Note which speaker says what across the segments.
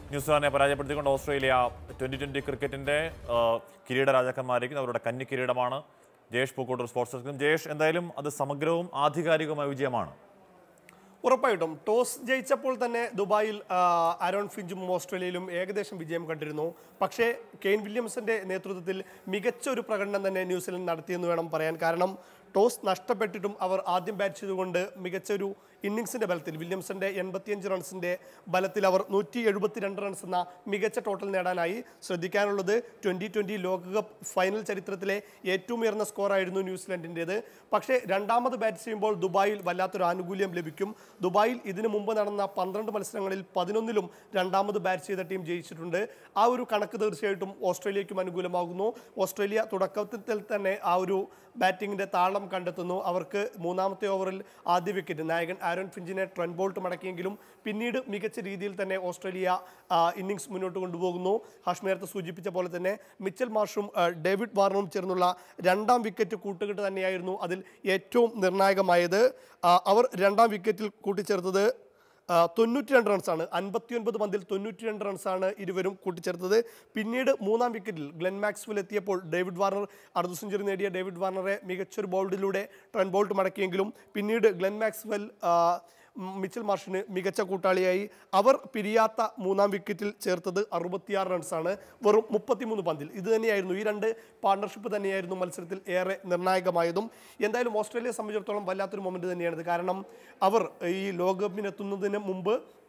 Speaker 1: ന്യൂസിലാൻഡിനെ പരാജയപ്പെടുത്തിക്കൊണ്ട് Australia twenty twenty ക്രിക്കറ്റിന്റെ ആ, കിരീട രാജാക്കന്മാരേക്കും അവരുടെ കന്നി കിരീടമാണ് ജയേഷ് പൂക്കോട്ടൂർ സ്പോർട്സ് ഡെസ്കും ജയേഷ് എന്തായാലും അത് സമഗ്രവും ആധികാരികവുമായ വിജയമാണ്
Speaker 2: ഉറപ്പായിട്ടും ടോസ് ജയിച്ചപ്പോൾ തന്നെ ദുബായിൽ ആ, ആരോൺ ഫിഞ്ചും ഓസ്ട്രേലിയയിലും ഏകദേശം വിജയം കണ്ടിരുന്നു പക്ഷേ കെയ്ൻ വില്യംസിന്റെ നേതൃത്വത്തിൽ മികച്ച ഒരു പ്രകടനം തന്നെ ന്യൂസിലൻഡ് നടത്തിയെന്ന് വേണം പറയാൻ കാരണം ടോസ് നഷ്ടപ്പെട്ടിട്ടും അവർ ആദ്യം ബാറ്റ് ചെയ്തുകൊണ്ട് മികച്ച ഒരു ഇന്നിങ്സിന്റെ ബലത്തിൽ വില്യംസന്റെ എൺപത്തിയഞ്ച് റൺസിന്റെ ബലത്തിൽ അവർ നൂറ്റി എഴുപത്തിരണ്ട് റൺസ് എന്ന മികച്ച ടോട്ടൽ നേടാനായി ശ്രദ്ധിക്കാനുള്ളത് ട്വന്റി ട്വന്റി ലോകകപ്പ് ഫൈനൽ ചരിത്രത്തിലെ ഏറ്റവും ഉയർന്ന സ്കോറായിരുന്നു ന്യൂസിലൻഡിൻ്റെത് പക്ഷേ രണ്ടാമത് ബാറ്റ് ചെയ്യുമ്പോൾ ദുബായിൽ വല്ലാത്തൊരു ആനുകൂല്യം ലഭിക്കും ദുബായിൽ ഇതിനു മുമ്പ് നടന്ന പന്ത്രണ്ട് മത്സരങ്ങളിൽ പതിനൊന്നിലും രണ്ടാമത് ബാറ്റ് ചെയ്ത ടീം ജയിച്ചിട്ടുണ്ട് ആ ഒരു കണക്ക് തീർച്ചയായിട്ടും ഓസ്ട്രേലിയയ്ക്കും അനുകൂലമാകുന്നു ഓസ്ട്രേലിയ തുടക്കത്തിൽ തന്നെ ആ ഒരു ബാറ്റിങ്ങിന്റെ താളം കണ്ടെത്തുന്നു അവർക്ക് മൂന്നാമത്തെ ഓവറിൽ ആദ്യ വിക്കറ്റ് നായകൻ ആരോൺ ഫിഞ്ചിനെ ട്രെൻ ബോൾട്ട് മടക്കിയെങ്കിലും പിന്നീട് മികച്ച രീതിയിൽ തന്നെ ഓസ്ട്രേലിയ ആ, ഇന്നിങ്സ് മുന്നോട്ട് കൊണ്ടുപോകുന്നു ഹാഷ് നേരത്തെ സൂചിപ്പിച്ച പോലെ തന്നെ മിച്ചൽ മാർഷും ആ, ഡേവിഡ് വാർണറും ചേർന്നുള്ള രണ്ടാം വിക്കറ്റ് കൂട്ടുകെട്ട് തന്നെയായിരുന്നു അതിൽ ഏറ്റവും നിർണായകമായത് ആ, അവർ രണ്ടാം വിക്കറ്റിൽ കൂട്ടിച്ചേർത്തത് ആ, തൊണ്ണൂറ്റി രണ്ട് റൺസാണ് അൻപത്തിയൊൻപത് പന്തിൽ തൊണ്ണൂറ്റി രണ്ട് റൺസാണ് ഇരുവരും കൂട്ടിച്ചേർത്തത് പിന്നീട് മൂന്നാം വിക്കറ്റിൽ ഗ്ലെൻ മാക്സ്വെൽ എത്തിയപ്പോൾ ഡേവിഡ് വാർണർ അർദ്ധ സെഞ്ചുറി നേടിയ ഡേവിഡ് വാർണറെ മികച്ചൊരു ബോൾഡിലൂടെ ട്രെൻ ബോൾട്ട് മടക്കിയെങ്കിലും പിന്നീട് ഗ്ലെൻ മാക്സ്വെൽ ആ, മിച്ചൽ മാർഷിന് മികച്ച കൂട്ടാളിയായി അവർ പിരിയാത്ത മൂന്നാം വിക്കറ്റിൽ ചേർത്തത് അറുപത്തിയാറ് റൺസാണ് വെറും മുപ്പത്തിമൂന്ന് പന്തിൽ ഇത് തന്നെയായിരുന്നു ഈ രണ്ട് പാർട്ണർഷിപ്പ് തന്നെയായിരുന്നു മത്സരത്തിൽ ഏറെ നിർണായകമായതും എന്തായാലും ഓസ്ട്രേലിയയെ സംബന്ധിച്ചിടത്തോളം വല്ലാത്തൊരു മൊമെന്റ് തന്നെയാണിത് കാരണം അവർ ഈ ലോകകപ്പിനെത്തുന്നതിന് മുമ്പ്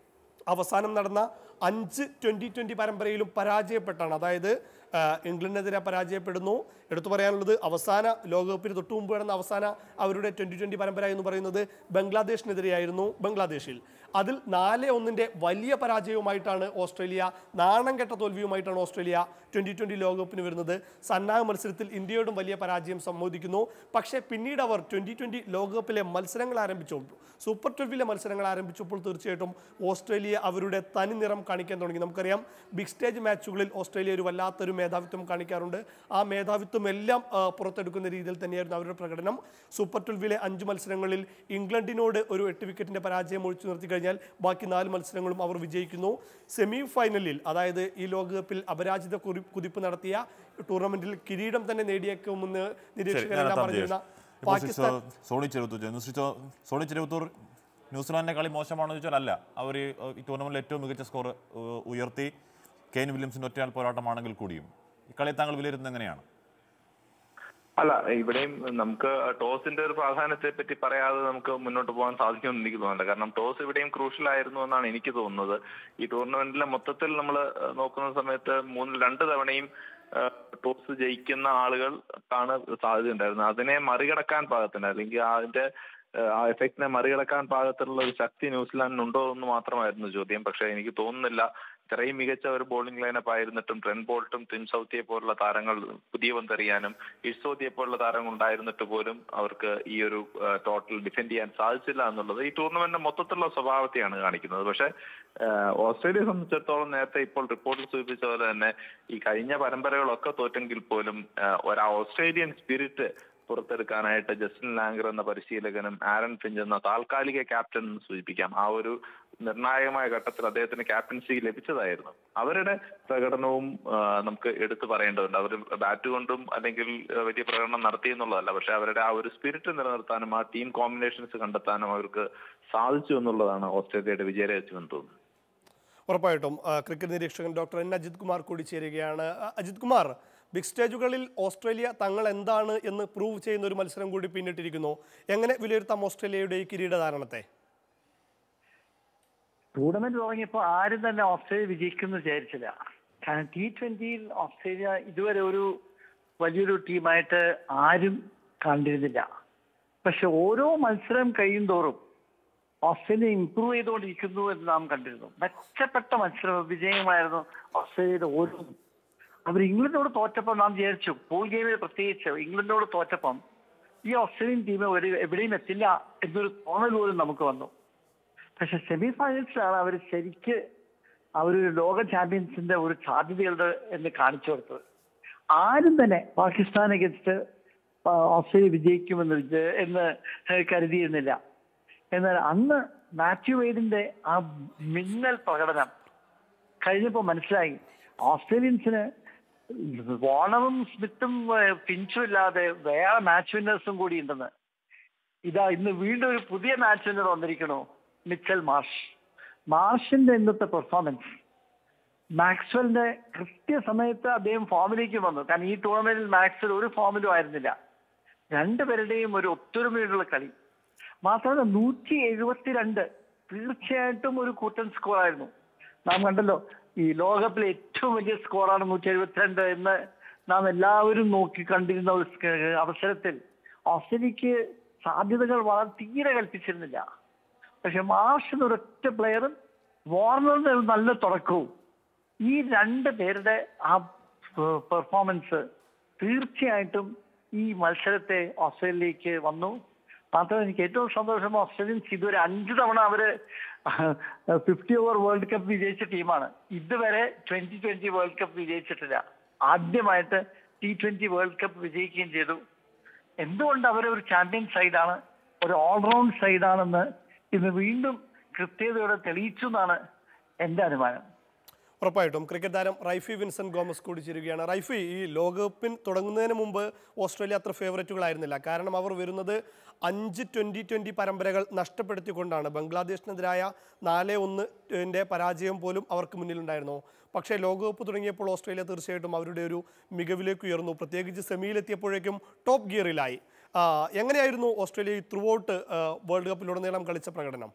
Speaker 2: അവസാനം നടന്ന അഞ്ച് ട്വൻ്റി ട്വൻ്റി പരമ്പരയിലും പരാജയപ്പെട്ടാണ് അതായത് ആ, ഇംഗ്ലണ്ടിനെതിരെ പരാജയപ്പെടുന്നു എടുത്തു പറയാനുള്ളത് അവസാന ലോകകപ്പിന് തൊട്ടു മുമ്പ് നടന്ന അവസാന അവരുടെ ട്വൻ്റി ട്വൻ്റി പരമ്പര എന്ന് പറയുന്നത് ബംഗ്ലാദേശിനെതിരെയായിരുന്നു ബംഗ്ലാദേശിൽ അതിൽ നാല് ഒന്നിൻ്റെ വലിയ പരാജയവുമായിട്ടാണ് ഓസ്ട്രേലിയ നാണം കെട്ട തോൽവിയുമായിട്ടാണ് ഓസ്ട്രേലിയ ട്വൻ്റി ട്വൻ്റി ലോകകപ്പിന് വരുന്നത് സന്നാഹ മത്സരത്തിൽ ഇന്ത്യയോടും വലിയ പരാജയം സമ്മതിക്കുന്നു പക്ഷേ പിന്നീട് അവർ ട്വൻ്റി ട്വൻ്റി ലോകകപ്പിലെ മത്സരങ്ങൾ ആരംഭിച്ചു സൂപ്പർ ട്വൽവിലെ മത്സരങ്ങൾ ആരംഭിച്ചപ്പോൾ തീർച്ചയായിട്ടും ഓസ്ട്രേലിയ അവരുടെ തനി നിറം കാണിക്കാൻ തുടങ്ങി നമുക്കറിയാം ബിഗ് സ്റ്റേജ് മാച്ചുകളിൽ ഓസ്ട്രേലിയ ഒരു വല്ലാത്തൊരു മേധാവിത്വം കാണിക്കാറുണ്ട് ആ മേധാവിത്വം എല്ലാം ആ, പുറത്തെടുക്കുന്ന രീതിയിൽ തന്നെയായിരുന്നു അവരുടെ പ്രകടനം സൂപ്പർ ട്വൽവിലെ അഞ്ച് മത്സരങ്ങളിൽ ഇംഗ്ലണ്ടിനോട് ഒരു എട്ട് വിക്കറ്റിന്റെ പരാജയം ഒഴിച്ചു നിർത്തി കഴിഞ്ഞാൽ ബാക്കി നാല് മത്സരങ്ങളും അവർ വിജയിക്കുന്നു സെമി ഫൈനലിൽ അതായത് ഈ ലോകകപ്പിൽ അപരാജിത കുറി- കുതിപ്പ് നടത്തിയ ടൂർണമെന്റിൽ കിരീടം തന്നെ നേടിയേക്കുമെന്ന്
Speaker 1: ശരി
Speaker 2: നിരീക്ഷകരെല്ലാം
Speaker 1: ഞാനെത്താം
Speaker 2: പറഞ്ഞിരുന്ന
Speaker 1: ജയേഷ് ഇപ്പോൾ
Speaker 2: പാകിസ്ഥാൻ
Speaker 1: സോണി ചെറുത്തൂർ ന്യൂസ് സോണി ചെറുത്തൂർ ന്യൂസിലാൻഡിന്റെ കളി മോശമാണെന്ന് ചോദിച്ചാൽ അല്ല അവർ ഈ ടൂർണമെന്റിൽ ഏറ്റവും മികച്ച സ്കോർ ഉയർത്തി കെയ്ൻ വില്യംസിന്റെ ഒറ്റയാൾ പോരാട്ടമാണെങ്കിൽ കൂടിയും ഈ കളി താങ്കൾ വിലയിരുത്തുന്നത് എങ്ങനെയാണ്
Speaker 3: അല്ല ഇവിടെയും നമുക്ക് ടോസിന്റെ ഒരു പ്രാധാന്യത്തെ പറ്റി പറയാതെ നമുക്ക് മുന്നോട്ട് പോകാൻ സാധിക്കുമെന്ന് എനിക്ക് തോന്നുന്നില്ല കാരണം ടോസ് ഇവിടെയും ക്രൂഷ്യൽ ആയിരുന്നു എന്നാണ് എനിക്ക് തോന്നുന്നത് ഈ ടൂർണമെന്റിലെ മൊത്തത്തിൽ നമ്മൾ നോക്കുന്ന സമയത്ത് മൂന്ന് രണ്ട് തവണയും ടോസ് ജയിക്കുന്ന ആളുകൾ ആണ് സാധ്യത ഉണ്ടായിരുന്നത് അതിനെ മറികടക്കാൻ പാകത്തിന് അല്ലെങ്കിൽ അതിന്റെ ഏഹ്, ആ എഫക്റ്റിനെ മറികടക്കാൻ പാകത്തിലുള്ള ഒരു ശക്തി ന്യൂസിലാൻഡിനുണ്ടോ എന്ന് മാത്രമായിരുന്നു ചോദ്യം പക്ഷെ എനിക്ക് തോന്നുന്നില്ല ഇത്രയും മികച്ച ഒരു ബോളിംഗ് ലൈനപ്പ് ആയിരുന്നിട്ടും ട്രെൻ ബോൾട്ടും ടിം സൗത്തിയെ പോലുള്ള താരങ്ങൾ പുതിയ പന്തെറിയാനും ഇഷ്സോദിയെ പോലുള്ള താരങ്ങൾ ഉണ്ടായിരുന്നിട്ട് പോലും അവർക്ക് ഈ ഒരു ടോട്ടൽ ഡിഫെൻഡ് ചെയ്യാൻ സാധിച്ചില്ല എന്നുള്ളത് ഈ ടൂർണമെന്റിന്റെ മൊത്തത്തിലുള്ള സ്വഭാവത്തെയാണ് കാണിക്കുന്നത് പക്ഷെ ഏഹ്, ഓസ്ട്രേലിയയെ സംബന്ധിച്ചിടത്തോളം നേരത്തെ ഇപ്പോൾ റിപ്പോർട്ടിൽ സൂചിപ്പിച്ച പോലെ തന്നെ ഈ കഴിഞ്ഞ പരമ്പരകളൊക്കെ തോറ്റെങ്കിൽ പോലും ഏഹ്, ഒരു ഓസ്ട്രേലിയൻ സ്പിരിറ്റ് പുറത്തെടുക്കാനായിട്ട് ജസ്റ്റിൻ ലാംഗർ എന്ന പരിശീലകനും ആരൺ ഫിഞ്ച് എന്ന താൽക്കാലിക ക്യാപ്റ്റൻ എന്ന് സൂചിപ്പിക്കാം ആ ഒരു നിർണായകമായ ഘട്ടത്തിൽ അദ്ദേഹത്തിന് ക്യാപ്റ്റൻസി ലഭിച്ചതായിരുന്നു അവരുടെ പ്രകടനവും ആ, നമുക്ക് എടുത്തു പറയേണ്ടതുണ്ട് അവർ ബാറ്റ് കൊണ്ടും അല്ലെങ്കിൽ ആ, വലിയ പ്രകടനം നടത്തി എന്നുള്ളതല്ല പക്ഷെ അവരുടെ ആ ഒരു സ്പിരിറ്റ് നിലനിർത്താനും ആ ടീം കോമ്പിനേഷൻസ് കണ്ടെത്താനും അവർക്ക് സാധിച്ചു എന്നുള്ളതാണ് ഓസ്ട്രേലിയയുടെ വിജയരഹസ്യം എന്ന് തോന്നുന്നു
Speaker 2: ഉറപ്പായിട്ടും ആ, ക്രിക്കറ്റ് നിരീക്ഷകൻ ഡോക്ടർ എൻ അജിത് കുമാർ കൂടി ചേരുകയാണ് ആ, അജിത് കുമാർ ബിഗ് സ്റ്റേജുകളിൽ ഓസ്ട്രേലിയ തങ്ങൾ എന്താണ് എന്ന് പ്രൂവ് ചെയ്യുന്ന ഒരു മത്സരം കൂടി പിന്നിട്ടിരിക്കുന്നു എങ്ങനെ വിലയിരുത്താം ഓസ്ട്രേലിയയുടെ ഈ കിരീടധാരണത്തെ
Speaker 4: ടൂർണമെന്റ് തുടങ്ങിയപ്പോൾ ആരും തന്നെ ഓസ്ട്രേലിയ വിജയിക്കുമെന്ന് വിചാരിച്ചില്ല കാരണം ടി ട്വന്റിയിൽ ഓസ്ട്രേലിയ ഇതുവരെ ഒരു വലിയൊരു ടീമായിട്ട് ആരും കണ്ടിരുന്നില്ല പക്ഷെ ഓരോ മത്സരം കഴിയും തോറും ഓസ്ട്രേലിയ ഇംപ്രൂവ് ചെയ്തുകൊണ്ടിരിക്കുന്നു എന്ന് നാം കണ്ടിരുന്നു മെച്ചപ്പെട്ട മത്സര വിജയമായിരുന്നു ഓസ്ട്രേലിയയുടെ ഓരോ അവർ ഇംഗ്ലണ്ടിനോട് തോറ്റപ്പോൾ നാം വിചാരിച്ചു പോൾ ഗെയിമിൽ പ്രത്യേകിച്ച് ഇംഗ്ലണ്ടിനോട് തോറ്റപ്പം ഈ ഓസ്ട്രേലിയൻ ടീം ഒരു എവിടെയും എത്തില്ല എന്നൊരു തോന്നൽ പോലും നമുക്ക് വന്നു പക്ഷെ സെമി ഫൈനൽസിലാണ് അവർ ശരിക്ക് അവർ ലോക ചാമ്പ്യൻസിന്റെ ഒരു സാധ്യതയുണ്ട് എന്ന് കാണിച്ചു കൊടുത്തത് ആരും തന്നെ പാകിസ്ഥാൻ അഗൻസ്റ്റ് ഓസ്ട്രേലിയ വിജയിക്കുമെന്ന് വിജ- എന്ന് കരുതിയിരുന്നില്ല എന്നാൽ അന്ന് മാത്യു വെയ്ഡിന്റെ ആ മിന്നൽ പ്രകടനം കഴിഞ്ഞപ്പോൾ മനസ്സിലായി ഓസ്ട്രേലിയൻസിന് വാണവും സ്മിത്തും ഏഹ്, ഫിഞ്ചും ഇല്ലാതെ വേറെ മാച്ച് വിന്നേഴ്സും കൂടി ഉണ്ടെന്ന് ഇതാ ഇന്ന് വീണ്ടും ഒരു പുതിയ മാച്ച് വിന്നർ വന്നിരിക്കണു മിച്ചൽ മാർഷ് മാർഷിന്റെ ഇന്നത്തെ പെർഫോമൻസ് മാക്സ്വലിന്റെ കൃത്യസമയത്ത് അദ്ദേഹം ഫോമിലേക്ക് വന്നു കാരണം ഈ ടൂർണമെന്റിൽ മാക്സ്വൽ ഒരു ഫോമിലും ആയിരുന്നില്ല രണ്ടുപേരുടെയും ഒരു ഒത്തൊരുമയുള്ള കളി മാത്രമല്ല നൂറ്റി എഴുപത്തിരണ്ട് തീർച്ചയായിട്ടും ഒരു കൂറ്റൻ സ്കോർ ആയിരുന്നു നാം കണ്ടല്ലോ ഈ ലോകകപ്പിലെ ഏറ്റവും വലിയ സ്കോറാണ് നൂറ്റി എഴുപത്തിരണ്ട് എന്ന് നാം എല്ലാവരും നോക്കി കണ്ടിരുന്ന ഒരു സ്ക- അവസരത്തിൽ ഓസ്ട്രേലിയക്ക് സാധ്യതകൾ വളരെ തീരെ കൽപ്പിച്ചിരുന്നില്ല പക്ഷെ മാർഷിന് ഒരൊറ്റ പ്ലെയറും വാർണറിന് ഒരു നല്ല തുടക്കവും ഈ രണ്ട് പേരുടെ ആ പെർഫോമൻസ് തീർച്ചയായിട്ടും ഈ മത്സരത്തെ ഓസ്ട്രേലിയയിലേക്ക് വന്നു മാത്രമല്ല എനിക്ക് ഏറ്റവും സന്തോഷം ഓസ്ട്രേലിയൻസ് ഇതുവരെ അഞ്ചു തവണ അവര് ഫിഫ്റ്റി ഓവർ വേൾഡ് കപ്പ് വിജയിച്ച ടീമാണ് ഇതുവരെ ട്വന്റി ട്വന്റി വേൾഡ് കപ്പ് വിജയിച്ചിട്ടില്ല ആദ്യമായിട്ട് ടി ട്വന്റി വേൾഡ് കപ്പ് വിജയിക്കുകയും ചെയ്തു എന്തുകൊണ്ട് അവർ ഒരു ചാമ്പ്യൻ സൈഡാണ് ഒരു ഓൾറൗണ്ട് സൈഡാണെന്ന് ഇന്ന് വീണ്ടും കൃത്യതയോടെ തെളിയിച്ചു എന്നാണ് എന്റെ അനുമാനം
Speaker 2: ഉറപ്പായിട്ടും ക്രിക്കറ്റ് താരം റൈഫി വിൻസെന്റ് ഗോമസ് കൂടി ചേരുകയാണ് റൈഫി ഈ ലോകകപ്പിൻ തുടങ്ങുന്നതിന് മുമ്പ് ഓസ്ട്രേലിയ അത്ര ഫേവറേറ്റുകളായിരുന്നില്ല കാരണം അവർ വരുന്നത് അഞ്ച് ട്വൻ്റി ട്വൻ്റി പരമ്പരകൾ നഷ്ടപ്പെടുത്തിക്കൊണ്ടാണ് ബംഗ്ലാദേശിനെതിരായ നാല് ഒന്നിൻ്റെ പരാജയം പോലും അവർക്ക് മുന്നിലുണ്ടായിരുന്നു പക്ഷേ ലോകകപ്പ് തുടങ്ങിയപ്പോൾ ഓസ്ട്രേലിയ തീർച്ചയായിട്ടും അവരുടെ ഒരു മികവിലേക്ക് ഉയർന്നു പ്രത്യേകിച്ച് സെമിയിലെത്തിയപ്പോഴേക്കും ടോപ്പ് ഗിയറിലായി ആ, എങ്ങനെയായിരുന്നു ഓസ്ട്രേലിയ ത്രൂ ഔട്ട് വേൾഡ് കപ്പിലുടനീളം കളിച്ച പ്രകടനം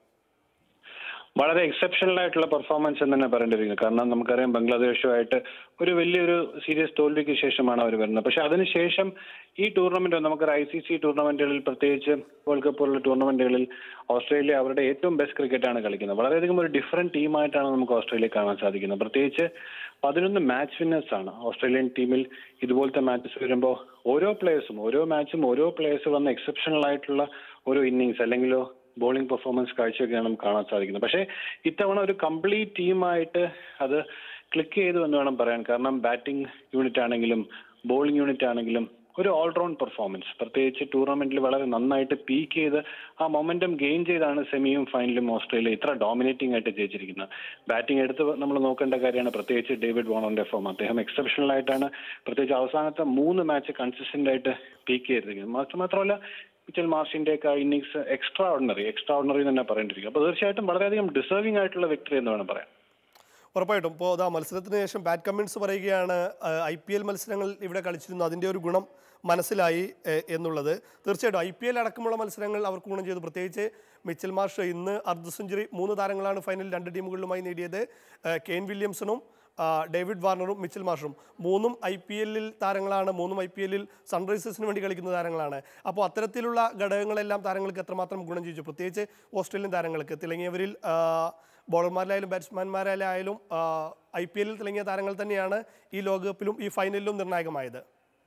Speaker 5: വളരെ എക്സെപ്ഷണൽ ആയിട്ടുള്ള പെർഫോമൻസ് എന്ന് തന്നെ പറയേണ്ടിയിരിക്കുന്നു കാരണം നമുക്കറിയാം ബംഗ്ലാദേശുമായിട്ട് ഒരു വലിയൊരു സീരിയസ് തോൽവിക്ക് ശേഷമാണ് അവർ വരുന്നത് പക്ഷെ അതിനുശേഷം ഈ ടൂർണമെന്റ് നമുക്കറിയാം ഐ സി സി ടൂർണമെന്റുകളിൽ പ്രത്യേകിച്ച് വേൾഡ് കപ്പ് പോലുള്ള ടൂർണമെന്റുകളിൽ ഓസ്ട്രേലിയ അവരുടെ ഏറ്റവും ബെസ്റ്റ് ക്രിക്കറ്റാണ് കളിക്കുന്നത് വളരെയധികം ഒരു ഡിഫറെന്റ് ടീമായിട്ടാണ് നമുക്ക് ഓസ്ട്രേലിയ കാണാൻ സാധിക്കുന്നത് പ്രത്യേകിച്ച് പതിനൊന്ന് മാച്ച് വിന്നേഴ്സ് ആണ് ഓസ്ട്രേലിയൻ ടീമിൽ ഇതുപോലത്തെ മാച്ചസ് വരുമ്പോൾ ഓരോ പ്ലേയേഴ്സും ഓരോ മാച്ചും ഓരോ പ്ലേയേഴ്സ് വന്ന എക്സെപ്ഷണൽ ആയിട്ടുള്ള ഒരു ഇന്നിങ്സ് അല്ലെങ്കിൽ ബോളിംഗ് പെർഫോമൻസ് കാഴ്ചയൊക്കെയാണ് നമുക്ക് കാണാൻ സാധിക്കുന്നത് പക്ഷേ ഇത്തവണ ഒരു കംപ്ലീറ്റ് ടീമായിട്ട് അത് ക്ലിക്ക് ചെയ്തു എന്ന് വേണം പറയാൻ കാരണം ബാറ്റിംഗ് യൂണിറ്റ് ആണെങ്കിലും ബോളിംഗ് യൂണിറ്റ് ആണെങ്കിലും ഒരു ഓൾറൗണ്ട് പെർഫോമൻസ് പ്രത്യേകിച്ച് ടൂർണമെന്റിൽ വളരെ നന്നായിട്ട് പീക്ക് ചെയ്ത് ആ മൊമെന്റം ഗെയിൻ ചെയ്താണ് സെമിയും ഫൈനലും ഓസ്ട്രേലിയ ഇത്ര ഡോമിനേറ്റിംഗ് ആയിട്ട് ജയിച്ചിരിക്കുന്നത് ബാറ്റിംഗ് എടുത്ത് നമ്മൾ നോക്കേണ്ട കാര്യമാണ് പ്രത്യേകിച്ച് ഡേവിഡ് വാണോന്റെ ഫോം അദ്ദേഹം എക്സെപ്ഷണൽ ആയിട്ടാണ് പ്രത്യേകിച്ച് അവസാനത്തെ മൂന്ന് മാച്ച് കൺസിസ്റ്റന്റ് ആയിട്ട് പീക്ക് ചെയ്തിരിക്കുന്നത് മാത്രം മാത്രമല്ല മിച്ചൽ മാർഷിന്റെ ഒക്കെ innings extraordinary extraordinary തന്നെ പറയേണ്ടിരിക്കും അപ്പോൾ തീർച്ചയായിട്ടും വളരെയധികം ഡിസേർവിംഗ് ആയിട്ടുള്ള വിക്ടറി എന്ന് വേണം പറയാം
Speaker 2: ഉറപ്പായിട്ടും ഇപ്പോൾ അതാ മത്സരത്തിന് ശേഷം ബാറ്റ് കമ്മിൻസ് പറയുകയാണ് ഐ പി എൽ മത്സരങ്ങൾ ഇവിടെ കളിച്ചിരുന്നു അതിൻ്റെ ഒരു ഗുണം മനസ്സിലായി ഏഹ്, എന്നുള്ളത് തീർച്ചയായിട്ടും ഐ പി എൽ അടക്കമുള്ള മത്സരങ്ങൾ അവർക്ക് ഗുണം ചെയ്തു പ്രത്യേകിച്ച് മിച്ചൽ മാർഷ് ഇന്ന് അർദ്ധ സെഞ്ചുറി മൂന്ന് താരങ്ങളാണ് ഫൈനലിൽ രണ്ട് ടീമുകളിലുമായി നേടിയത് ഏഹ്, കെയ്ൻ വില്യംസണും ആ, ഡേവിഡ് വാർണറും മിച്ചൽ മാർഷും മൂന്നും ഐ പി എല്ലിൽ താരങ്ങളാണ് മൂന്നും ഐ പി എല്ലിൽ സൺറൈസേഴ്സിന് വേണ്ടി കളിക്കുന്ന താരങ്ങളാണ് അപ്പോൾ അത്തരത്തിലുള്ള ഘടകങ്ങളെല്ലാം താരങ്ങൾക്ക് എത്രമാത്രം ഗുണം ചെയ്തു പ്രത്യേകിച്ച് ഓസ്ട്രേലിയൻ താരങ്ങൾക്ക് തിളങ്ങിയവരിൽ ആ, ബോളർമാരിലായാലും ബാറ്റ്സ്മാൻമാരായാലും ഐ പി എല്ലിൽ തിളങ്ങിയ താരങ്ങൾ തന്നെയാണ് ഈ ലോകകപ്പിലും ഈ ഫൈനലിലും നിർണായകമായത്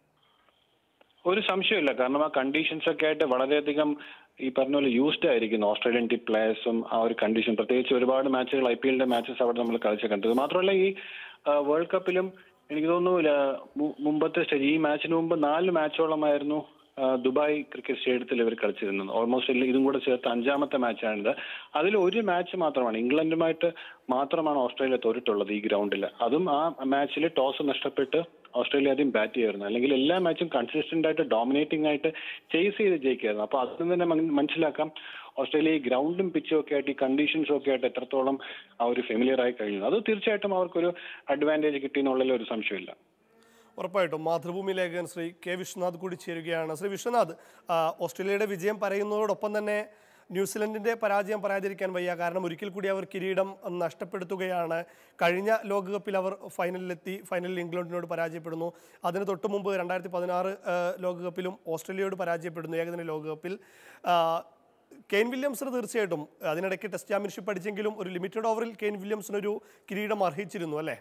Speaker 5: ഒരു സംശയമില്ല കാരണം ആ കണ്ടീഷൻസ് ഒക്കെ ആയിട്ട് വളരെയധികം ഈ പറഞ്ഞ പോലെ യൂസ്ഡ് ആയിരിക്കുന്നു ഓസ്ട്രേലിയൻ ടീം പ്ലേയേഴ്സും ആ ഒരു കണ്ടീഷൻ പ്രത്യേകിച്ച് ഒരുപാട് മാച്ചുകൾ ഐ പി എല്ലിന്റെ മാച്ചസ് അവിടെ നമ്മൾ കളിച്ച് കണ്ടത് മാത്രമല്ല ഈ വേൾഡ് കപ്പിലും എനിക്ക് തോന്നുന്നു ല- മു- മുമ്പത്തെ സ്റ്റേജ് ഈ മാച്ചിന് മുമ്പ് നാല് മാച്ചോളമായിരുന്നു ആ, ദുബായ് ക്രിക്കറ്റ് സ്റ്റേഡിയത്തിൽ ഇവർ കളിച്ചിരുന്നത് ഓൾമോസ്റ്റ് ഇതും കൂടെ ചേർത്ത് അഞ്ചാമത്തെ മാച്ചാണിത് അതിൽ ഒരു മാച്ച് മാത്രമാണ് ഇംഗ്ലണ്ടുമായിട്ട് മാത്രമാണ് ഓസ്ട്രേലിയ തോറ്റിട്ടുള്ളത് ഈ ഗ്രൗണ്ടിൽ അതും ആ മാച്ചിൽ ടോസ് നഷ്ടപ്പെട്ട് ഓസ്ട്രേലിയ ആദ്യം ബാറ്റ് ചെയ്യായിരുന്നു അല്ലെങ്കിൽ എല്ലാ മാച്ചും കൺസിസ്റ്റന്റ് ആയിട്ട് ഡോമിനേറ്റിംഗ് ആയിട്ട് ചേസ് ചെയ്ത് ജയിക്കായിരുന്നു അപ്പോൾ അതിൽ നിന്ന് തന്നെ മൻ- മനസ്സിലാക്കാം ഓസ്ട്രേലിയ ഈ ഗ്രൗണ്ടും പിച്ചും ഒക്കെ ആയിട്ട് ഈ കണ്ടീഷൻസും ഒക്കെ ആയിട്ട് എത്രത്തോളം ആ ഒരു ഫെമിലിയർ ആയി കഴിഞ്ഞു അത് തീർച്ചയായിട്ടും അവർക്കൊരു അഡ്വാൻറ്റേജ് കിട്ടി എന്നുള്ളതിൽ ഒരു സംശയമില്ല
Speaker 2: ഉറപ്പായിട്ടും മാതൃഭൂമി ലേഖകൻ ശ്രീ കെ വിശ്വനാഥ് കൂടി ചേരുകയാണ് ശ്രീ വിശ്വനാഥ് ആ, ഓസ്ട്രേലിയയുടെ വിജയം പറയുന്നതോടൊപ്പം തന്നെ ന്യൂസിലൻഡിന്റെ പരാജയം പറയാതിരിക്കാൻ വയ്യ കാരണം ഒരിക്കൽ കൂടി അവർ കിരീടം നഷ്ടപ്പെടുത്തുകയാണ് കഴിഞ്ഞ ലോകകപ്പിൽ അവർ ഫൈനലിലെത്തി ഫൈനലിൽ ഇംഗ്ലണ്ടിനോട് പരാജയപ്പെടുന്നു അതിന് തൊട്ട് മുമ്പ് രണ്ടായിരത്തി പതിനാറ് ലോകകപ്പിലും ഓസ്ട്രേലിയയോട് പരാജയപ്പെടുന്നു ഏകദിന ലോകകപ്പിൽ ആ, കെയ്ൻ വില്യംസിന് തീർച്ചയായിട്ടും അതിനിടയ്ക്ക് ടെസ്റ്റ് ചാമ്പ്യൻഷിപ്പ് അടിച്ചെങ്കിലും ഒരു ലിമിറ്റഡ് ഓവറിൽ കെയ്ൻ വില്യംസിന് ഒരു കിരീടം അർഹിച്ചിരുന്നു അല്ലേ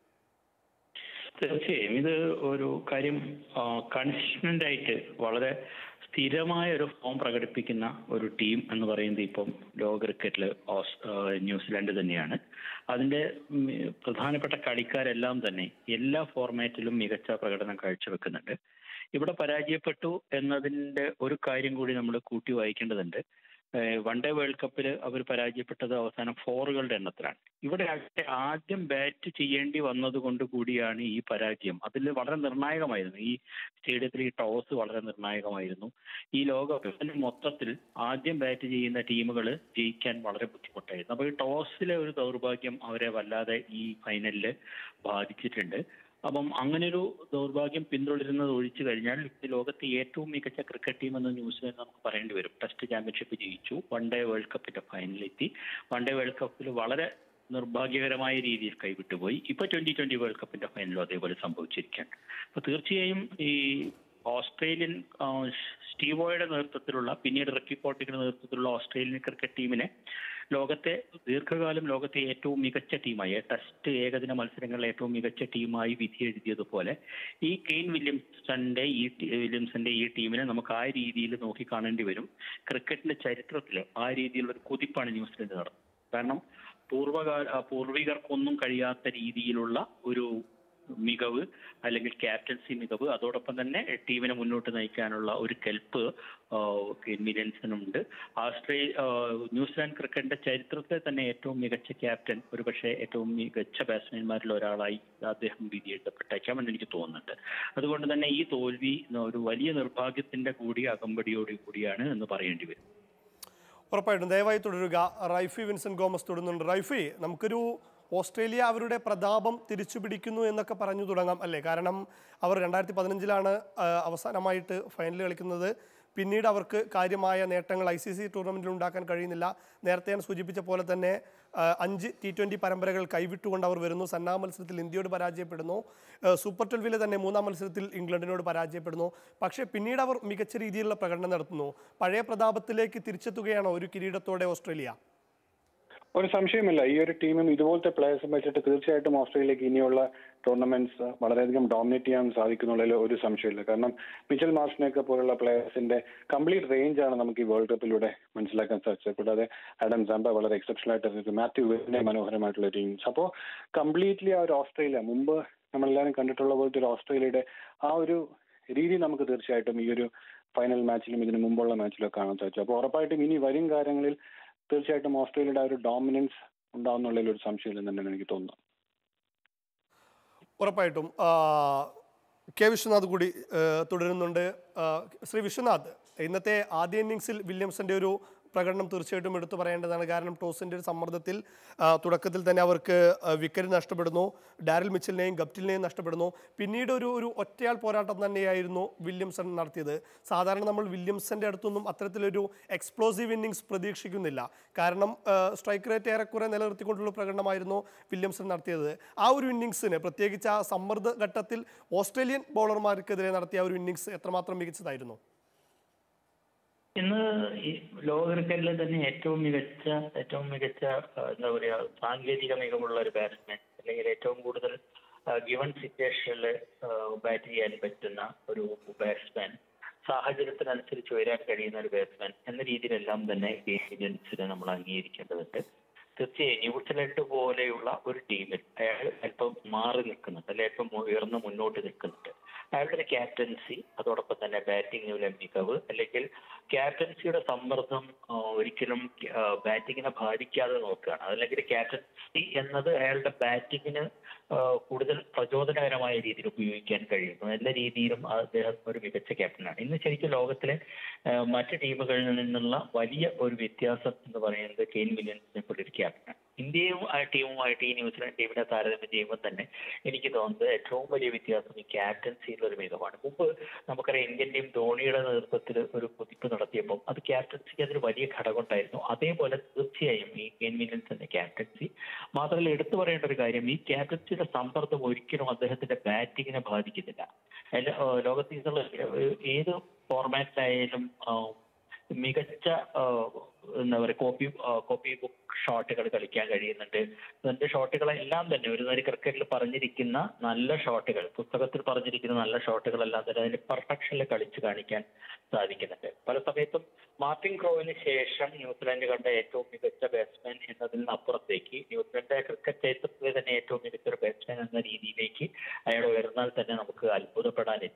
Speaker 6: തീർച്ചയായും ഇത് ഒരു കാര്യം കൺസിസ്റ്റന്റ് ആയിട്ട് വളരെ സ്ഥിരമായ ഒരു ഫോം പ്രകടിപ്പിക്കുന്ന ഒരു ടീം എന്ന് പറയുന്നത് ഇപ്പം ലോക ക്രിക്കറ്റിൽ ന്യൂസിലാൻഡ് തന്നെയാണ് അതിന്റെ ഉം, പ്രധാനപ്പെട്ട കളിക്കാരെല്ലാം തന്നെ എല്ലാ ഫോർമാറ്റിലും മികച്ച പ്രകടനം കാഴ്ചവെക്കുന്നുണ്ട് ഇവിടെ പരാജയപ്പെട്ടു എന്നതിന്റെ ഒരു കാര്യം കൂടി നമ്മൾ കൂട്ടി വായിക്കേണ്ടതുണ്ട് വൺ ഡേ വേൾഡ് കപ്പിൽ അവർ പരാജയപ്പെട്ടത് അവസാനം ഫോറുകളുടെ എണ്ണത്തിലാണ് ഇവിടെ ആകട്ടെ ആദ്യം ബാറ്റ് ചെയ്യേണ്ടി വന്നത് കൊണ്ട് കൂടിയാണ് ഈ പരാജയം അതിൽ വളരെ നിർണായകമായിരുന്നു ഈ സ്റ്റേഡിയത്തിൽ ഈ ടോസ് വളരെ നിർണായകമായിരുന്നു ഈ ലോകകപ്പിന്റെ മൊത്തത്തിൽ ആദ്യം ബാറ്റ് ചെയ്യുന്ന ടീമുകൾ ജയിക്കാൻ വളരെ ബുദ്ധിമുട്ടായിരുന്നു അപ്പോൾ ഈ ടോസിലെ ഒരു ദൗർഭാഗ്യം അവരെ വല്ലാതെ ഈ ഫൈനലിൽ ബാധിച്ചിട്ടുണ്ട് അപ്പം അങ്ങനെ ഒരു ദൗർഭാഗ്യം പിന്തുടരുന്നത് ഒഴിച്ചു കഴിഞ്ഞാൽ ഇത് ലോകത്തെ ഏറ്റവും മികച്ച ക്രിക്കറ്റ് ടീം എന്ന ന്യൂസിലാൻഡ് നമുക്ക് പറയേണ്ടി വരും ടെസ്റ്റ് ചാമ്പ്യൻഷിപ്പ് ജയിച്ചു വൺ ഡേ വേൾഡ് കപ്പിന്റെ ഫൈനലിലെത്തി വൺ ഡേ വേൾഡ് കപ്പിൽ വളരെ നിർഭാഗ്യകരമായ രീതിയിൽ കൈവിട്ടുപോയി ഇപ്പൊ ട്വന്റി ട്വന്റി വേൾഡ് കപ്പിന്റെ ഫൈനലും അതേപോലെ സംഭവിച്ചിരിക്കുകയാണ് അപ്പൊ തീർച്ചയായും ഈ ഓസ്ട്രേലിയൻ ആ, സ്റ്റീവോയുടെ നേതൃത്വത്തിലുള്ള പിന്നീട് റിക്കി പോട്ടിയുടെ നേതൃത്വത്തിലുള്ള ഓസ്ട്രേലിയൻ ക്രിക്കറ്റ് ടീമിനെ ലോകത്തെ ദീർഘകാലം ലോകത്തെ ഏറ്റവും മികച്ച ടീമായി ടെസ്റ്റ് ഏകദിന മത്സരങ്ങളിലെ ഏറ്റവും മികച്ച ടീമായി വിധി എഴുതിയതുപോലെ ഈ കെയ്ൻ വില്യംസന്റെ ഈ ടീ- വില്യംസന്റെ ഈ ടീമിനെ നമുക്ക് ആ രീതിയിൽ നോക്കി കാണേണ്ടി വരും ക്രിക്കറ്റിന്റെ ചരിത്രത്തിൽ ആ രീതിയിലുള്ള ഒരു കുതിപ്പാണ് ന്യൂസിലൻഡ് നടന്നത് കാരണം പൂർവകാല ആ, പൂർവികർക്കൊന്നും കഴിയാത്ത രീതിയിലുള്ള ഒരു മികവ് അല്ലെങ്കിൽ ക്യാപ്റ്റൻസി മികവ് അതോടൊപ്പം തന്നെ ടീമിനെ മുന്നോട്ട് നയിക്കാനുള്ള ഒരു കെൽപ്പ് മില്യൻസിനുണ്ട് ആസ്ട്രേലിയ ന്യൂസിലാൻഡ് ക്രിക്കറ്റിന്റെ ചരിത്രത്തിലെ തന്നെ ഏറ്റവും മികച്ച ക്യാപ്റ്റൻ ഒരുപക്ഷെ ഏറ്റവും മികച്ച ബാറ്റ്സ്മാൻമാരിൽ ഒരാളായി അദ്ദേഹം വിധിയെഴുതപ്പെട്ടേക്കാമെന്ന് എനിക്ക് തോന്നുന്നുണ്ട് അതുകൊണ്ട് തന്നെ ഈ തോൽവി ഒരു വലിയ നിർഭാഗ്യത്തിന്റെ കൂടി അകമ്പടിയോട് കൂടിയാണ് എന്ന് പറയേണ്ടി വരും
Speaker 2: ഉറപ്പായിട്ടും ദയവായി തുടരുക റൈഫി വിൻസെന്റ് ഗോമസ് തുടരുന്നുണ്ട് റൈഫി നമുക്കൊരു ഓസ്ട്രേലിയ അവരുടെ പ്രതാപം തിരിച്ചു പിടിക്കുന്നു എന്നൊക്കെ പറഞ്ഞു തുടങ്ങാം അല്ലേ കാരണം അവർ രണ്ടായിരത്തി പതിനഞ്ചിലാണ് അവസാനമായിട്ട് ഫൈനൽ കളിക്കുന്നത് പിന്നീട് അവർക്ക് കാര്യമായ നേട്ടങ്ങൾ ഐ സി സി ടൂർണമെൻറ്റിൽ ഉണ്ടാക്കാൻ കഴിയുന്നില്ല നേരത്തെ ഞാൻ സൂചിപ്പിച്ച പോലെ തന്നെ ആ, അഞ്ച് ടി ട്വൻ്റി പരമ്പരകൾ കൈവിട്ടുകൊണ്ട് അവർ വരുന്നു സന്നാഹ മത്സരത്തിൽ ഇന്ത്യയോട് പരാജയപ്പെടുന്നു ആ, സൂപ്പർ ട്വൽവിലെ തന്നെ മൂന്നാം മത്സരത്തിൽ ഇംഗ്ലണ്ടിനോട് പരാജയപ്പെടുന്നു പക്ഷേ പിന്നീട് അവർ മികച്ച രീതിയിലുള്ള പ്രകടനം നടത്തുന്നു പഴയ പ്രതാപത്തിലേക്ക് തിരിച്ചെത്തുകയാണോ ഒരു കിരീടത്തോടെ ഓസ്ട്രേലിയ
Speaker 5: ഒരു സംശയമില്ല ഈ ഒരു ടീമും ഇതുപോലത്തെ പ്ലേയേഴ്സും വെച്ചിട്ട് തീർച്ചയായിട്ടും ഓസ്ട്രേലിയക്ക് ഇനിയുള്ള ടൂർണമെന്റ്സ് വളരെയധികം ഡോമിനേറ്റ് ചെയ്യാൻ സാധിക്കുന്നുള്ളതിൽ ഒരു സംശയമില്ല കാരണം മിച്ചൽ മാർഷിനെയൊക്കെ പോലുള്ള പ്ലേയേഴ്സിന്റെ കംപ്ലീറ്റ് റേഞ്ച് ആണ് നമുക്ക് ഈ വേൾഡ് കപ്പിലൂടെ മനസ്സിലാക്കാൻ സാധിച്ചത് കൂടാതെ ആഡം സാമ്പ വളരെ എക്സെപ്ഷണൽ ആയിട്ട് മാത്യു വിന്റെ മനോഹരമായിട്ടുള്ള ടീംസ് അപ്പോൾ കംപ്ലീറ്റ്ലി ആ ഒരു ഓസ്ട്രേലിയ മുമ്പ് നമ്മളെല്ലാവരും കണ്ടിട്ടുള്ള പോലത്തെ ഒരു ഓസ്ട്രേലിയയുടെ ആ ഒരു രീതി നമുക്ക് തീർച്ചയായിട്ടും ഈ ഒരു ഫൈനൽ മാച്ചിലും ഇതിന് മുമ്പുള്ള മാച്ചിലും കാണാൻ സാധിച്ചു അപ്പോൾ ഉറപ്പായിട്ടും ഇനി വരും കാര്യങ്ങളിൽ തീർച്ചയായിട്ടും ഓസ്ട്രേലിയയുടെ ആ ഒരു ഡോമിനൻസ് ഉണ്ടാവുന്നുള്ളതിൽ ഒരു സംശയമില്ലെന്ന് തന്നെയാണ് എനിക്ക് തോന്നുന്നത്
Speaker 2: ഉറപ്പായിട്ടും ആ, കെ വിശ്വനാഥ് കൂടി ആ, തുടരുന്നുണ്ട് ആ, ശ്രീ വിശ്വനാഥ് ഇന്നത്തെ ആദ്യ ഇന്നിങ്സിൽ വില്യംസന്റെ ഒരു പ്രകടനം തീർച്ചയായിട്ടും എടുത്തു പറയേണ്ടതാണ് കാരണം ടോസിന്റെ ഒരു സമ്മർദ്ദത്തിൽ ആ, തുടക്കത്തിൽ തന്നെ അവർക്ക് വിക്കറ്റ് നഷ്ടപ്പെടുന്നു ഡാരൽ മിച്ചലിനെയും ഗപ്റ്റിലിനെയും നഷ്ടപ്പെടുന്നു പിന്നീട് ഒരു ഒരു ഒറ്റയാൾ പോരാട്ടം തന്നെയായിരുന്നു വില്യംസൺ നടത്തിയത് സാധാരണ നമ്മൾ വില്യംസന്റെ അടുത്തൊന്നും അത്തരത്തിലൊരു എക്സ്പ്ലോസീവ് ഇന്നിങ്സ് പ്രതീക്ഷിക്കുന്നില്ല കാരണം സ്ട്രൈക്ക് റേറ്റ് ഏറെക്കുറെ നിലനിർത്തിക്കൊണ്ടുള്ള പ്രകടനമായിരുന്നു വില്യംസൺ നടത്തിയത് ആ ഒരു ഇന്നിങ്സിന് പ്രത്യേകിച്ച് ആ സമ്മർദ്ദ ഘട്ടത്തിൽ ഓസ്ട്രേലിയൻ ബൗളർമാർക്കെതിരെ നടത്തിയ ആ ഒരു ഇന്നിങ്സ് എത്രമാത്രം മികച്ചതായിരുന്നു
Speaker 6: ഇന്ന് ഈ ലോക ക്രിക്കറ്റിലെ തന്നെ ഏറ്റവും മികച്ച ഏറ്റവും മികച്ച ആ, എന്താ പറയാ സാങ്കേതിക മികവുള്ള ഒരു ബാറ്റ്സ്മാൻ അല്ലെങ്കിൽ ഏറ്റവും കൂടുതൽ ഗിവൺ സിറ്റുവേഷനിൽ ബാറ്റ് ചെയ്യാൻ പറ്റുന്ന ഒരു ബാറ്റ്സ്മാൻ സാഹചര്യത്തിനനുസരിച്ച് വരാൻ കഴിയുന്ന ഒരു ബാറ്റ്സ്മാൻ എന്ന രീതിയിലെല്ലാം തന്നെ ഏജൻസിനെ നമ്മൾ അംഗീകരിക്കേണ്ടതുണ്ട് തീർച്ചയായും ന്യൂസിലൻഡ് പോലെയുള്ള ഒരു ടീമിൽ അയാൾ അല്പം മാറി നിൽക്കുന്നുണ്ട് അല്ലെ അല്പം ഉയർന്ന് മുന്നോട്ട് നിൽക്കുന്നുണ്ട് അയാളുടെ ഒരു ക്യാപ്റ്റൻസി അതോടൊപ്പം തന്നെ ബാറ്റിങ്ങിലെ മികവ് അല്ലെങ്കിൽ ക്യാപ്റ്റൻസിയുടെ സമ്മർദ്ദം ആ, ഒരിക്കലും ബാറ്റിങ്ങിനെ ബാധിക്കാതെ നോക്കുകയാണ് അതല്ലെങ്കിൽ ക്യാപ്റ്റൻസി എന്നത് അയാളുടെ ബാറ്റിങ്ങിന് കൂടുതൽ പ്രചോദനകരമായ രീതിയിൽ ഉപയോഗിക്കാൻ കഴിയുന്നു എല്ലാ രീതിയിലും അദ്ദേഹം ഒരു മികച്ച ക്യാപ്റ്റനാണ് ഇന്ന് ശരിക്കും ലോകത്തിലെ ആ, മറ്റ് ടീമുകളിൽ നിന്നുള്ള വലിയ ഒരു വ്യത്യാസം എന്ന് പറയുന്നത് കെയിൻ വില്യൻസിനെ പോലെ ഒരു ക്യാപ്റ്റനാണ് ഇന്ത്യയും ആ ടീമുമായിട്ട് ഈ ന്യൂസിലാൻഡ് ടീമിനെ താരതമ്യം ചെയ്യുമ്പോൾ തന്നെ എനിക്ക് തോന്നുന്നത് ഏറ്റവും വലിയ വ്യത്യാസം ഈ ക്യാപ്റ്റൻസിയിലുള്ള ഒരു മികവാണ് മുമ്പ് നമുക്കറിയാം ഇന്ത്യൻ ടീം ധോണിയുടെ നേതൃത്വത്തിൽ ഒരു കുതിപ്പ് നടത്തിയപ്പോൾ അത് ക്യാപ്റ്റൻസിക്ക് അതൊരു വലിയ ഘടകമുണ്ടായിരുന്നു അതേപോലെ തീർച്ചയായും ഈ കെയിൻ വില്യൻസിന്റെ ക്യാപ്റ്റൻസി മാത്രമല്ല എടുത്തു പറയേണ്ട ഒരു കാര്യം ഈ ക്യാപ്റ്റൻസിയുടെ സമ്മർദ്ദം ഒരിക്കലും അദ്ദേഹത്തിന്റെ ബാറ്റിങ്ങിനെ ബാധിക്കുന്നില്ല എല്ലാ ആ, ലോകത്ത് നിന്നുള്ള ഏത് ഫോർമാറ്റിലായാലും ആ, മികച്ച ആ, എന്താ പറയുക കോപ്പി കോപ്പി ബുക്ക് ഷോട്ടുകൾ കളിക്കാൻ കഴിയുന്നുണ്ട് അതിന്റെ ഷോട്ടുകളെല്ലാം തന്നെ ഒരു നേരം ക്രിക്കറ്റിൽ പറഞ്ഞിരിക്കുന്ന നല്ല ഷോട്ടുകൾ പുസ്തകത്തിൽ പറഞ്ഞിരിക്കുന്ന നല്ല ഷോട്ടുകളെല്ലാം തന്നെ അതിന്റെ പെർഫെക്ഷനിൽ കളിച്ച് കാണിക്കാൻ സാധിക്കുന്നുണ്ട് പല സമയത്തും മാർട്ടിൻ ക്രോവിന് ശേഷം ന്യൂസിലാൻഡ് കണ്ട ഏറ്റവും മികച്ച ബാറ്റ്സ്മാൻ എന്നതിൽ നിന്ന് അപ്പുറത്തേക്ക് ന്യൂസിലാൻഡ് ക്രിക്കറ്റ് ചരിത്രത്തിലെ തന്നെ ഏറ്റവും മികച്ച ഒരു ബാറ്റ്സ്മാൻ എന്ന രീതിയിലേക്ക് അയാൾ ഉയർന്നാൽ തന്നെ നമുക്ക് അത്ഭുതപ്പെടാനില്ല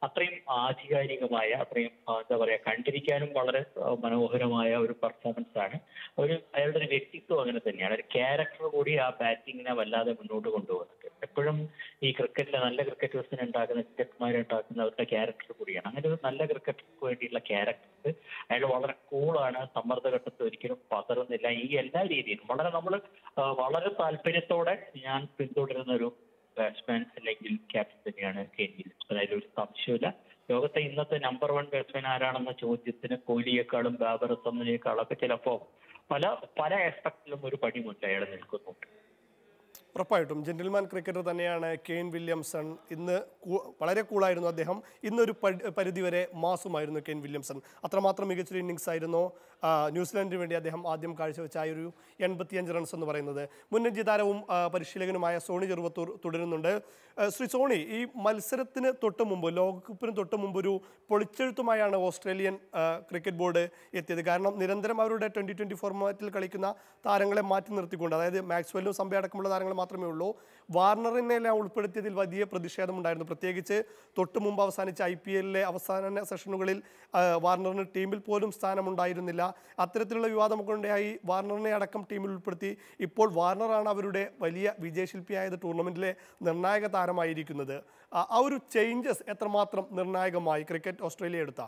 Speaker 6: അത്രയും ആധികാരികമായ അത്രയും ആ, എന്താ പറയാ കണ്ടിരിക്കാനും വളരെ ആ, മനോഹരമായ ഒരു പെർഫോമൻസ് ആണ് ഒരു അയാളുടെ ഒരു വ്യക്തിത്വം അങ്ങനെ തന്നെയാണ് ഒരു ക്യാരക്ടർ കൂടി ആ ബാറ്റിങ്ങിനെ വല്ലാതെ മുന്നോട്ട് കൊണ്ടുപോകുന്നുണ്ട് എപ്പോഴും ഈ ക്രിക്കറ്റിലെ നല്ല ക്രിക്കറ്റേഴ്സിനെ ഉണ്ടാക്കുന്ന ക്രിക്കറ്റ്മാരെ ഉണ്ടാക്കുന്ന അവരുടെ ക്യാരക്ടർ കൂടിയാണ് അങ്ങനെ ഒരു നല്ല ക്രിക്കറ്റർക്ക് വേണ്ടിയുള്ള ക്യാരക്ടർ അയാൾ വളരെ കൂളാണ് സമ്മർദ്ദഘട്ടത്തിൽ ഒരിക്കലും പതറുന്നില്ല ഈ എല്ലാ രീതിയിലും വളരെ നമ്മൾ വളരെ താല്പര്യത്തോടെ ഞാൻ പിന്തുടരുന്ന ഒരു ബാറ്റ്സ്മാൻ അല്ലെങ്കിൽ ക്യാപ്റ്റൻ തന്നെയാണ് കെൻ വില്യംസ് അതായത് ഒരു സംശയമില്ല ലോകത്തെ ഇന്നത്തെ നമ്പർ വൺ ബാറ്റ്സ്മാൻ ആരാണെന്ന ചോദ്യത്തിന് കോഹ്ലിയെക്കാളും ബാബർ അസമിനേക്കാളും ഒക്കെ ചിലപ്പോൾ പല പല ആസ്പെക്റ്റിലും ഒരു പടി മുന്നിൽ അയാൾ നിൽക്കുന്നുണ്ട്
Speaker 2: ഉറപ്പായിട്ടും ജെന്റിൽമാൻ ക്രിക്കറ്റർ തന്നെയാണ് കെയ്ൻ വില്യംസൺ ഇന്ന് കൂ- വളരെ കൂളായിരുന്നു അദ്ദേഹം ഇന്നൊരു പരി- പരിധിവരെ മാസുമായിരുന്നു കെയ്ൻ വില്യംസൺ അത്രമാത്രം മികച്ചൊരു ഇന്നിങ്സ് ആയിരുന്നു ആ, ന്യൂസിലാൻഡിന് വേണ്ടി അദ്ദേഹം ആദ്യം കാഴ്ചവെച്ച ആ ഒരു എൺപത്തിയഞ്ച് റൺസ് എന്ന് പറയുന്നത് മുന്നഞ്ചി താരവും ആ, പരിശീലകനുമായ സോണി ചെറുവത്തൂർ തുടരുന്നുണ്ട് ആ, ശ്രീ സോണി ഈ മത്സരത്തിന് തൊട്ട് മുമ്പ് ലോകകപ്പിന് തൊട്ട് മുമ്പ് ഒരു പൊളിച്ചെഴുത്തുമായാണ് ഓസ്ട്രേലിയൻ ആ, ക്രിക്കറ്റ് ബോർഡ് എത്തിയത് കാരണം നിരന്തരം അവരുടെ ട്വൻ്റി ട്വൻ്റി ഫോർമാറ്റിൽ കളിക്കുന്ന താരങ്ങളെ മാറ്റി നിർത്തിക്കൊണ്ട് അതായത് മാക്സ്വെല്ലും സംബ അടക്കമുള്ള താരങ്ങൾ മാത്രമേ ഉള്ളൂ വാർണറിനെ എല്ലാം ഉൾപ്പെടുത്തിയതിൽ വലിയ പ്രതിഷേധമുണ്ടായിരുന്നു പ്രത്യേകിച്ച് തൊട്ട് മുമ്പ് അവസാനിച്ച ഐ പി എല്ലിലെ അവസാന സെഷനുകളിൽ ആ, വാർണറിന് ടീമിൽ പോലും സ്ഥാനമുണ്ടായിരുന്നില്ല അത്തരത്തിലുള്ള വിവാദമൊക്കെ ഉണ്ടായി വാർണറിനെ അടക്കം ടീമിൽ ഉൾപ്പെടുത്തി ഇപ്പോൾ വാർണറാണ് അവരുടെ വലിയ വിജയശില്പിയായത് ടൂർണമെന്റിലെ നിർണായക താരമായിരിക്കുന്നത് ആ ആ ഒരു ചേഞ്ചസ് എത്രമാത്രം നിർണായകമായി ക്രിക്കറ്റ് ഓസ്ട്രേലിയ എടുത്ത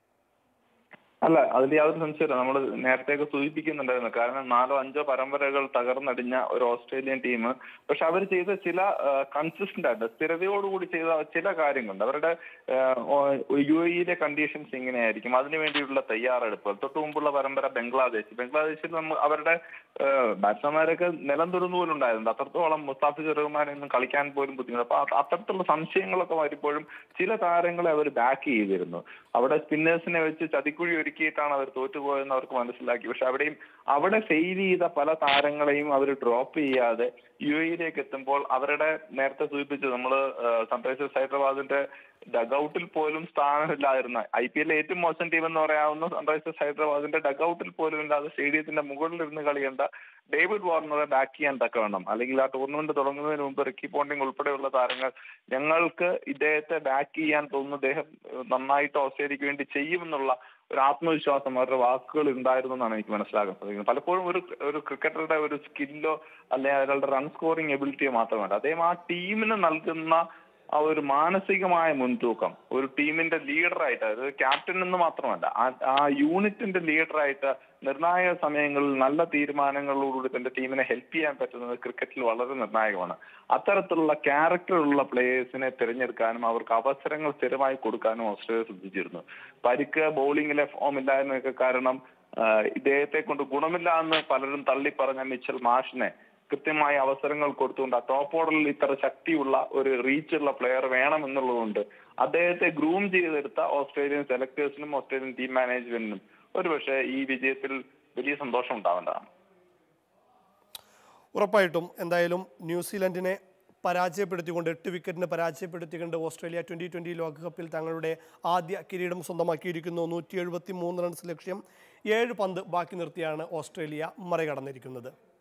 Speaker 3: അല്ല അതിൽ യാതൊരു സംശയമില്ല നമ്മൾ നേരത്തെയൊക്കെ സൂചിപ്പിക്കുന്നുണ്ടായിരുന്നു കാരണം നാലോ അഞ്ചോ പരമ്പരകൾ തകർന്നടിഞ്ഞ ഒരു ഓസ്ട്രേലിയൻ ടീം പക്ഷെ അവർ ചെയ്ത ചില കൺസിസ്റ്റന്റ് ആയിട്ട് സ്ഥിരതയോടുകൂടി ചെയ്ത ചില കാര്യങ്ങളുണ്ട് അവരുടെ യു എയിലെ കണ്ടീഷൻസ് ഇങ്ങനെയായിരിക്കും അതിനു വേണ്ടിയുള്ള തയ്യാറെടുപ്പുകൾ തൊട്ടു മുമ്പുള്ള പരമ്പര ബംഗ്ലാദേശ് ബംഗ്ലാദേശിൽ നമ്മൾ അവരുടെ ബാറ്റ്സ്മാൻമാരൊക്കെ നിലം തൊടുന്ന പോലും ഉണ്ടായിരുന്നു അത്രത്തോളം മുസ്താഫിസ് റഹ്മാനൊന്നും കളിക്കാൻ പോലും ബുദ്ധിമുട്ട് അപ്പൊ അത് അത്തരത്തിലുള്ള സംശയങ്ങളൊക്കെ വരുമ്പോഴും ചില താരങ്ങളെ അവർ ബാക്ക് ചെയ്തിരുന്നു അവിടെ സ്പിന്നേഴ്സിനെ വെച്ച് ചതിക്കുഴി ഒരുക്കിയിട്ടാണ് അവർ തോറ്റുപോയെന്ന് അവർക്ക് മനസ്സിലാക്കി പക്ഷെ അവിടെയും അവിടെ ഫെയിൽ ചെയ്ത പല താരങ്ങളെയും അവർ ഡ്രോപ്പ് ചെയ്യാതെ യു എയിലേക്ക് എത്തുമ്പോൾ അവരുടെ നേരത്തെ സൂചിപ്പിച്ചു നമ്മൾ സൺറൈസേഴ്സ് ഹൈദരാബാദിന്റെ ഡഗൌട്ടിൽ പോലും സ്ഥാനമില്ലായിരുന്ന ഐ പി എല്ലിലെ ഏറ്റവും മോശം ടീം എന്ന് പറയാവുന്ന സൺറൈസേഴ്സ് ഹൈദരാബാദിന്റെ ഡഗൌട്ടിൽ പോലും ഇല്ലാതെ സ്റ്റേഡിയത്തിന്റെ മുകളിൽ ഇരുന്ന് കളിയേണ്ട ഡേവിഡ് വാർണറെ ബാക്ക് ചെയ്യാൻ തക്കവണ്ണം അല്ലെങ്കിൽ ആ ടൂർണമെന്റ് തുടങ്ങുന്നതിന് മുമ്പ് റിക്കി പോണ്ടിങ് ഉൾപ്പെടെയുള്ള താരങ്ങൾ ഞങ്ങൾക്ക് ഇദ്ദേഹത്തെ ബാക്ക് ചെയ്യാൻ തോന്നുന്നു അദ്ദേഹം നന്നായിട്ട് ഓസ്ട്രേലിയക്ക് വേണ്ടി ചെയ്യുമെന്നുള്ള ഒരു ആത്മവിശ്വാസം അവരുടെ വാക്കുകൾ ഉണ്ടായിരുന്നു എന്നാണ് എനിക്ക് മനസ്സിലാക്കാൻ സാധിക്കുന്നത് പലപ്പോഴും ഒരു ഒരു ക്രിക്കറ്ററുടെ ഒരു സ്കില്ലോ അല്ലെങ്കിൽ അയാളുടെ റൺ സ്കോറിംഗ് എബിലിറ്റിയോ മാത്രമല്ല അദ്ദേഹം ആ ടീമിന് നൽകുന്ന ആ ഒരു മാനസികമായ മുൻതൂക്കം ഒരു ടീമിന്റെ ലീഡറായിട്ട് അതായത് ക്യാപ്റ്റൻ എന്ന് മാത്രമല്ല ആ- ആ യൂണിറ്റിന്റെ ലീഡറായിട്ട് നിർണായക സമയങ്ങളിൽ നല്ല തീരുമാനങ്ങളോടുകൂടി തന്റെ ടീമിനെ ഹെൽപ്പ് ചെയ്യാൻ പറ്റുന്നത് ക്രിക്കറ്റിൽ വളരെ നിർണായകമാണ് അത്തരത്തിലുള്ള ക്യാരക്ടറുള്ള പ്ലേയേഴ്സിനെ തിരഞ്ഞെടുക്കാനും അവർക്ക് അവസരങ്ങൾ സ്ഥിരമായി കൊടുക്കാനും ഓസ്ട്രേലിയ ശ്രദ്ധിച്ചിരുന്നു പരിക്ക് ബൗളിങ്ങിലെ ഫോം ഇല്ലായ്മയൊക്കെ കാരണം ആ, ഇദ്ദേഹത്തെ കൊണ്ട് ഗുണമില്ല എന്ന് പലരും തള്ളി പറഞ്ഞ മിച്ചൽ മാഷിനെ കൃത്യമായ അവസരങ്ങൾ കൊടുത്തുകൊണ്ട് ആ ടോപ്പ് ഓർഡറിൽ ഇത്ര ശക്തിയുള്ള ഒരു റീച്ചുള്ള പ്ലെയർ വേണം എന്നുള്ളതുകൊണ്ട് അദ്ദേഹത്തെ ഗ്രൂം ചെയ്തെടുത്ത ഓസ്ട്രേലിയൻ സെലക്ടേഴ്സിനും ഓസ്ട്രേലിയൻ ടീം മാനേജ്മെന്റിനും ഒരുപക്ഷെ ഈ വിജയത്തിൽ വലിയ സന്തോഷം ഉണ്ടാവേണ്ടതാണ്
Speaker 2: ഉറപ്പായിട്ടും എന്തായാലും ന്യൂസിലൻഡിനെ പരാജയപ്പെടുത്തിക്കൊണ്ട് എട്ട് വിക്കറ്റിന് പരാജയപ്പെടുത്തിക്കൊണ്ട് ഓസ്ട്രേലിയ ട്വൻ്റി ട്വൻ്റി ലോകകപ്പിൽ തങ്ങളുടെ ആദ്യ കിരീടം സ്വന്തമാക്കിയിരിക്കുന്നു നൂറ്റി എഴുപത്തി മൂന്ന് റൺസ് ലക്ഷ്യം ഏഴ് പന്ത് ബാക്കി നിർത്തിയാണ് ഓസ്ട്രേലിയ മറികടന്നിരിക്കുന്നത്